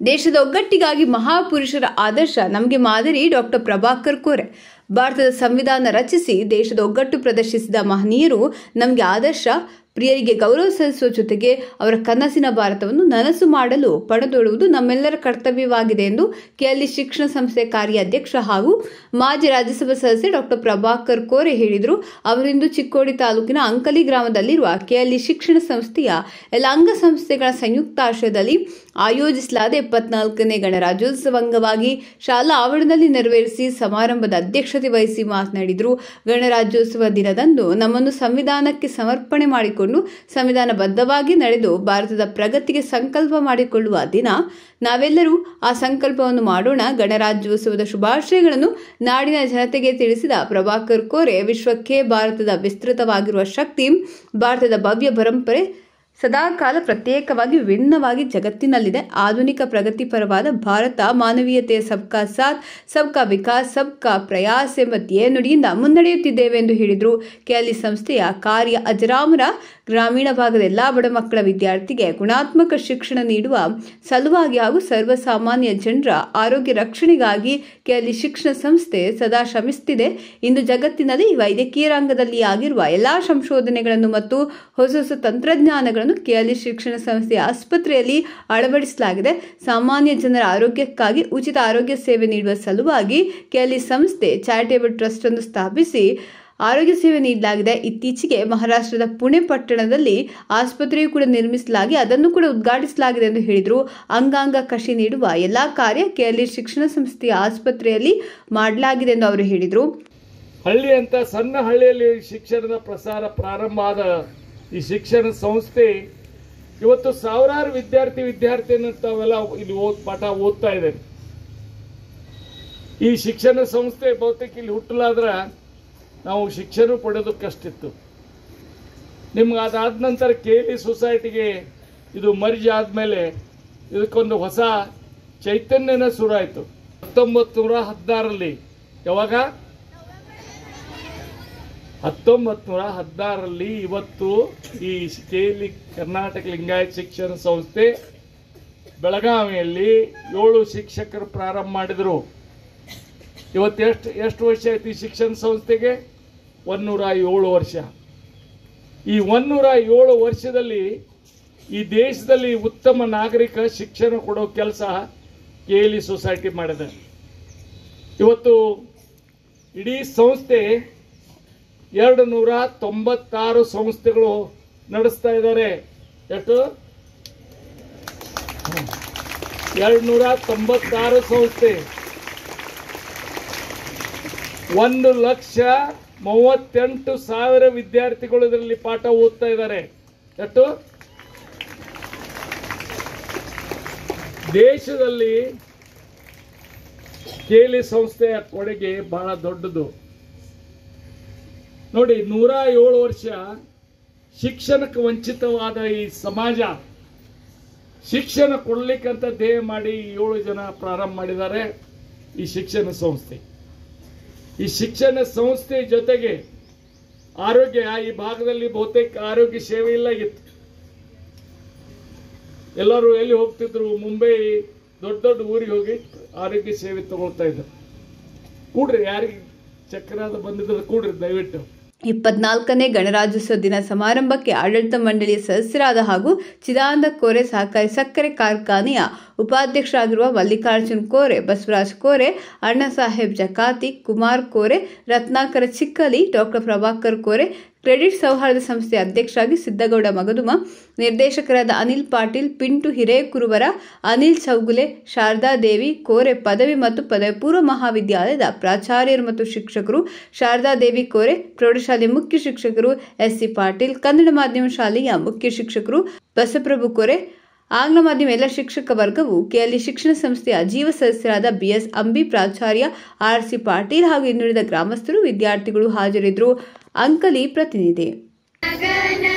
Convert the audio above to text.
ದೇಶದ ಒಗ್ಗಟ್ಟಿಗಾಗಿ ಮಹಾಪುರುಷರ ಆದರ್ಶ ನಮಗೆ ಮಾದರಿ ಡಾಕ್ಟರ್ ಪ್ರಭಾಕರ್ ಕೋರೆ ಭಾರತದ ಸಂವಿಧಾನ ರಚಿಸಿ ದೇಶದ ಒಗ್ಗಟ್ಟು ಪ್ರದರ್ಶಿಸಿದ ಮಹನೀಯರು ನಮಗೆ ಆದರ್ಶ ಪ್ರಿಯರಿಗೆ ಗೌರವ ಸಲ್ಲಿಸುವ ಜೊತೆಗೆ ಅವರ ಕನಸಿನ ಭಾರತವನ್ನು ನನಸು ಮಾಡಲು ಪಣದೊಡುವುದು ನಮ್ಮೆಲ್ಲರ ಕರ್ತವ್ಯವಾಗಿದೆ ಎಂದು ಕೆಎಲ್ಇ ಶಿಕ್ಷಣ ಸಂಸ್ಥೆ ಕಾರ್ಯಾಧ್ಯಕ್ಷ ಹಾಗೂ ಮಾಜಿ ರಾಜ್ಯಸಭಾ ಸದಸ್ಯ ಡಾಕ್ಟರ್ ಪ್ರಭಾಕರ್ ಕೋರೆ ಹೇಳಿದರು ಅವರಿಂದು ಚಿಕ್ಕೋಡಿ ತಾಲೂಕಿನ ಅಂಕಲಿ ಗ್ರಾಮದಲ್ಲಿರುವ ಕೆಎಲ್ಇ ಶಿಕ್ಷಣ ಸಂಸ್ಥೆಯ ಎಲ್ಲ ಅಂಗಸಂಸ್ಥೆಗಳ ಸಂಯುಕ್ತಾಶ್ರಯದಲ್ಲಿ ಆಯೋಜಿಸಲಾದ ಎಪ್ಪತ್ನಾಲ್ಕನೇ ಗಣರಾಜ್ಯೋತ್ಸವ ಅಂಗವಾಗಿ ಶಾಲಾ ಆವರಣದಲ್ಲಿ ನೆರವೇರಿಸಿ ಸಮಾರಂಭದ ಅಧ್ಯಕ್ಷತೆ ವಹಿಸಿ ಮಾತನಾಡಿದರು ಗಣರಾಜ್ಯೋತ್ಸವ ದಿನದಂದು ನಮ್ಮನ್ನು ಸಂವಿಧಾನಕ್ಕೆ ಸಮರ್ಪಣೆ ಮಾಡಿಕೊಂಡು ಸಂವಿಧಾನಬದ್ಧವಾಗಿ ನಡೆದು ಭಾರತದ ಪ್ರಗತಿಗೆ ಸಂಕಲ್ಪ ಮಾಡಿಕೊಳ್ಳುವ ದಿನ ನಾವೆಲ್ಲರೂ ಆ ಸಂಕಲ್ಪವನ್ನು ಮಾಡೋಣ ಗಣರಾಜ್ಯೋತ್ಸವದ ಶುಭಾಶಯಗಳನ್ನು ನಾಡಿನ ಜನತೆಗೆ ತಿಳಿಸಿದ ಪ್ರಭಾಕರ್ ಕೋರೆ ವಿಶ್ವಕ್ಕೆ ಭಾರತದ ವಿಸ್ತೃತವಾಗಿರುವ ಶಕ್ತಿ ಭಾರತದ ಭವ್ಯ ಪರಂಪರೆ ಸದಾಕಾಲ ಪ್ರತ್ಯೇಕವಾಗಿ ವಿಭಿನ್ನವಾಗಿ ಜಗತ್ತಿನಲ್ಲಿದೆ ಆಧುನಿಕ ಪ್ರಗತಿಪರವಾದ ಭಾರತ ಮಾನವೀಯತೆಯ ಸಬ್ಕಾ ಸಾಥ್ ಸಬ್ಕಾ ವಿಕಾಸ್ ಸಬ್ಕಾ ಪ್ರಯಾಸ್ ಎಂಬ ಧ್ಯೇಯನುಡಿಯಿಂದ ಮುನ್ನಡೆಯುತ್ತಿದ್ದೇವೆ ಎಂದು ಹೇಳಿದರು ಕೆಎಲ್ಇ ಸಂಸ್ಥೆಯ ಕಾರ್ಯ ಅಜರಾಮರ ಗ್ರಾಮೀಣ ಭಾಗದ ಎಲ್ಲಾ ಬಡ ಮಕ್ಕಳ ವಿದ್ಯಾರ್ಥಿಗೆ ಗುಣಾತ್ಮಕ ಶಿಕ್ಷಣ ನೀಡುವ ಸಲುವಾಗಿ ಹಾಗೂ ಸರ್ವಸಾಮಾನ್ಯ ಜನರ ಆರೋಗ್ಯ ರಕ್ಷಣೆಗಾಗಿ ಕೆಎಲ್ಇ ಶಿಕ್ಷಣ ಸಂಸ್ಥೆ ಸದಾ ಶ್ರಮಿಸುತ್ತಿದೆ ಇಂದು ಜಗತ್ತಿನಲ್ಲಿ ವೈದ್ಯಕೀಯ ರಂಗದಲ್ಲಿ ಆಗಿರುವ ಎಲ್ಲಾ ಸಂಶೋಧನೆಗಳನ್ನು ಮತ್ತು ಹೊಸ ಹೊಸ ತಂತ್ರಜ್ಞಾನಗಳನ್ನು ಕೆಎಲ್ಇ ಶಿಕ್ಷಣ ಸಂಸ್ಥೆಯ ಆಸ್ಪತ್ರೆಯಲ್ಲಿ ಅಳವಡಿಸಲಾಗಿದೆ ಸಾಮಾನ್ಯ ಜನರ ಆರೋಗ್ಯಕ್ಕಾಗಿ ಉಚಿತ ಆರೋಗ್ಯ ಸೇವೆ ನೀಡುವ ಸಲುವಾಗಿ ಕೆಎಲ್ಇ ಸಂಸ್ಥೆ ಚಾರಿಟೇಬಲ್ ಟ್ರಸ್ಟ್ ಅನ್ನು ಸ್ಥಾಪಿಸಿ ಆರೋಗ್ಯ ಸೇವೆ ನೀಡಲಾಗಿದೆ ಇತ್ತೀಚೆಗೆ ಮಹಾರಾಷ್ಟ್ರದ ಪುಣೆ ಪಟ್ಟಣದಲ್ಲಿ ಆಸ್ಪತ್ರೆಯು ಕೂಡ ನಿರ್ಮಿಸಲಾಗಿ ಅದನ್ನು ಕೂಡ ಉದ್ಘಾಟಿಸಲಾಗಿದೆ ಎಂದು ಹೇಳಿದರು ಅಂಗಾಂಗ ಕಷಿ ನೀಡುವ ಎಲ್ಲಾ ಕಾರ್ಯ ಕೆಎಲ್ಇ ಶಿಕ್ಷಣ ಸಂಸ್ಥೆಯ ಆಸ್ಪತ್ರೆಯಲ್ಲಿ ಮಾಡಲಾಗಿದೆ ಎಂದು ಅವರು ಹೇಳಿದರು ಹಳ್ಳಿ ಅಂತ ಸಣ್ಣ ಹಳ್ಳಿಯಲ್ಲಿ ಶಿಕ್ಷಣದ ಪ್ರಸಾರ ಪ್ರಾರಂಭ ಆದ ಈ ಶಿಕ್ಷಣ ಸಂಸ್ಥೆ ಇವತ್ತು ಸಾವಿರಾರು ವಿದ್ಯಾರ್ಥಿ ವಿದ್ಯಾರ್ಥಿನ ತಾವೆಲ್ಲ ಇಲ್ಲಿ ಓದ್ ಪಾಠ ಓದ್ತಾ ಇದ್ದಾರೆ ಈ ಶಿಕ್ಷಣ ಸಂಸ್ಥೆ ಬಹುತೇಕ ಇಲ್ಲಿ ಹುಟ್ಟಲಾದ್ರ ನಾವು ಶಿಕ್ಷಣ ಪಡೆಯೋದಕ್ಕಷ್ಟಿತ್ತು ನಿಮ್ಗೆ ಅದಾದ ನಂತರ ಕೆ ಎಲ್ ಸೊಸೈಟಿಗೆ ಇದು ಮರ್ಜ್ ಆದಮೇಲೆ ಇದಕ್ಕೊಂದು ಹೊಸ ಚೈತನ್ಯನ ಶುರುವಾಯಿತು ಹತ್ತೊಂಬತ್ತು ನೂರ ಹದಿನಾರರಲ್ಲಿ ಯಾವಾಗ ಹತ್ತೊಂಬತ್ತು ನೂರ ಹದಿನಾರರಲ್ಲಿ ಇವತ್ತು ಈ ಕೇಲಿ ಕರ್ನಾಟಕ ಲಿಂಗಾಯತ ಶಿಕ್ಷಣ ಸಂಸ್ಥೆ ಬೆಳಗಾವಿಯಲ್ಲಿ ಏಳು ಶಿಕ್ಷಕರು ಪ್ರಾರಂಭ ಮಾಡಿದರು ಇವತ್ತು ಎಷ್ಟು ಎಷ್ಟು ವರ್ಷ ಆಯ್ತು ಈ ಶಿಕ್ಷಣ ಸಂಸ್ಥೆಗೆ ಒಂದೂರ ಏಳು ವರ್ಷ ಈ ಒಂದೂರ ಏಳು ವರ್ಷದಲ್ಲಿ ಈ ದೇಶದಲ್ಲಿ ಉತ್ತಮ ನಾಗರಿಕ ಶಿಕ್ಷಣ ಕೊಡೋ ಕೆಲಸ ಕೇಲಿ ಸೊಸೈಟಿ ಮಾಡಿದೆ ಇವತ್ತು ಇಡೀ ಸಂಸ್ಥೆ ಎರಡು ನೂರ ತೊಂಬತ್ತಾರು ಸಂಸ್ಥೆಗಳು ನಡೆಸ್ತಾ ಇದ್ದಾರೆ ಎಷ್ಟು ಎರಡು ನೂರ ತೊಂಬತ್ತಾರು ಸಂಸ್ಥೆ ಒಂದು ಲಕ್ಷ ಮೂವತ್ತೆಂಟು ಸಾವಿರ ವಿದ್ಯಾರ್ಥಿಗಳು ಇದರಲ್ಲಿ ಪಾಠ ಓದ್ತಾ ಇದ್ದಾರೆ ಎಷ್ಟು ದೇಶದಲ್ಲಿ ಕೇಲಿ ಸಂಸ್ಥೆಯ ಕೊಡುಗೆ ಬಹಳ ದೊಡ್ಡದು ನೋಡಿ ನೂರ ಏಳು ವರ್ಷ ಶಿಕ್ಷಣಕ್ಕೆ ವಂಚಿತವಾದ ಈ ಸಮಾಜ ಶಿಕ್ಷಣ ಕೊಡ್ಲಿಕ್ಕಂತ ಧ್ಯೇಯ ಮಾಡಿ ಏಳು ಜನ ಪ್ರಾರಂಭ ಮಾಡಿದ್ದಾರೆ ಈ ಶಿಕ್ಷಣ ಸಂಸ್ಥೆ ಈ ಶಿಕ್ಷಣ ಸಂಸ್ಥೆ ಜೊತೆಗೆ ಆರೋಗ್ಯ ಈ ಭಾಗದಲ್ಲಿ ಬಹುತೇಕ ಆರೋಗ್ಯ ಸೇವೆ ಇಲ್ಲ ಇತ್ತು ಎಲ್ಲರೂ ಎಲ್ಲಿ ಹೋಗ್ತಿದ್ರು ಮುಂಬೈ ದೊಡ್ಡ ದೊಡ್ಡ ಊರಿಗೆ ಹೋಗಿ ಆರೋಗ್ಯ ಸೇವೆ ತಗೊಳ್ತಾ ಇದ್ರು ಕೂಡ್ರಿ ಯಾರಿಗೆ ಚಕ್ರಾದ ಬಂದಿದ್ರೆ ಕೂಡ್ರಿ ದಯವಿಟ್ಟು ಇಪ್ಪತ್ನಾಲ್ಕನೇ ಗಣರಾಜ್ಯೋತ್ಸವ ದಿನ ಸಮಾರಂಭಕ್ಕೆ ಆಡಳಿತ ಮಂಡಳಿಯ ಸದಸ್ಯರಾದ ಹಾಗೂ ಚಿದಾನಂದ ಕೋರೆ ಸಹಕಾರಿ ಸಕ್ಕರೆ ಕಾರ್ಖಾನೆಯ ಉಪಾಧ್ಯಕ್ಷರಾಗಿರುವ ಮಲ್ಲಿಕಾರ್ಜುನ್ ಕೋರೆ ಬಸವರಾಜ್ ಕೋರೆ ಅಣ್ಣಾ ಸಾಹೇಬ್ ಜಕಾತಿ ಕುಮಾರ್ ಕೋರೆ ರತ್ನಾಕರ ಚಿಕ್ಕಲಿ ಡಾಕ್ಟರ್ ಪ್ರಭಾಕರ್ ಕೋರೆ ಕ್ರೆಡಿಟ್ ಸೌಹಾರ್ದ ಸಂಸ್ಥೆಯ ಅಧ್ಯಕ್ಷರಾಗಿ ಸಿದ್ದಗೌಡ ಮಗದುಮ ನಿರ್ದೇಶಕರಾದ ಅನಿಲ್ ಪಾಟೀಲ್ ಪಿಂಟು ಹಿರೇಕುರುವರ ಅನಿಲ್ ಚೌಗುಲೆ ಶಾರದಾದೇವಿ ಕೋರೆ ಪದವಿ ಮತ್ತು ಪದವಿ ಪೂರ್ವ ಮಹಾವಿದ್ಯಾಲಯದ ಪ್ರಾಚಾರ್ಯರು ಮತ್ತು ಶಿಕ್ಷಕರು ಶಾರದಾದೇವಿ ಕೋರೆ ಪ್ರೌಢಶಾಲೆ ಮುಖ್ಯ ಶಿಕ್ಷಕರು ಎಸ್ಸಿ ಪಾಟೀಲ್ ಕನ್ನಡ ಮಾಧ್ಯಮ ಶಾಲೆಯ ಮುಖ್ಯ ಶಿಕ್ಷಕರು ಬಸಪ್ರಭು ಕೋರೆ ಆಂಗ್ಲ ಮಾಧ್ಯಮ ಎಲ್ಲ ಶಿಕ್ಷಕ ವರ್ಗವು ಕೆಎಲ್ಇ ಶಿಕ್ಷಣ ಸಂಸ್ಥೆಯ ಜೀವ ಸದಸ್ಯರಾದ ಬಿಎಸ್ ಅಂಬಿ ಪ್ರಾಚಾರ್ಯ ಆರ್ ಸಿ ಪಾಟೀಲ್ ಹಾಗೂ ಇನ್ನುಳಿದ ಗ್ರಾಮಸ್ಥರು ವಿದ್ಯಾರ್ಥಿಗಳು ಹಾಜರಿದ್ದರು ಅಂಕಲಿ ಪ್ರತಿನಿಧಿ ಗಗನ